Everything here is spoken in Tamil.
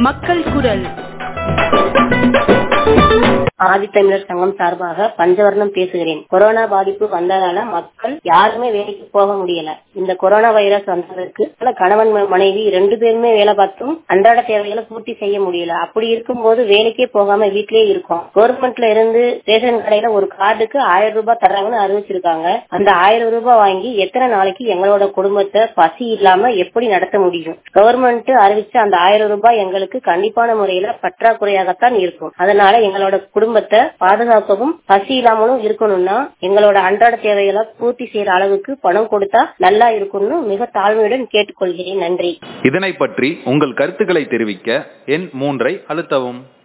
மக்கள் குரல் ஆதித்தமிழர் சங்கம் சார்பாக பஞ்சவர்ணம் பேசுகிறேன் கொரோனா பாதிப்பு வந்ததால மக்கள் யாருமே வேலைக்கு போக முடியல இந்த கொரோனா வைரஸ் வந்ததற்கு பல கணவன் ம- மனைவி ரெண்டு பேருமே வேலை பார்த்தும் அன்றாட தேவைகளை பூர்த்தி செய்ய முடியல அப்படி இருக்கும்போது வேலைக்கே போகாம வீட்லயே இருக்கோம் கவர்மெண்ட்ல இருந்து ரேஷன் கடையில ஒரு கார்டுக்கு ஆயிரம் ரூபாய் தர்றாங்கன்னு அறிவிச்சிருக்காங்க அந்த ஆயிரம் ரூபாய் வாங்கி எத்தனை நாளைக்கு எங்களோட குடும்பத்தை பசி இல்லாம எப்படி நடத்த முடியும் கவர்மெண்ட் அறிவிச்ச அந்த ஆயிரம் ரூபாய் எங்களுக்கு கண்டிப்பான முறையில பற்றாக்குறையாகத்தான் இருக்கும் அதனால எங்களோட குடும்பத்தை பாதுகாக்கவும் பசி இல்லாமலும் இருக்கணும்னா எங்களோட அன்றாட தேவைகளை பூர்த்தி செய்யற அளவுக்கு பணம் கொடுத்தா நல்லா இருக்கும்னு மிக தாழ்மையுடன் கேட்டுக்கொள்கிறேன் நன்றி இதனை பற்றி உங்கள் கருத்துக்களை தெரிவிக்க எண் மூன்றை அழுத்தவும்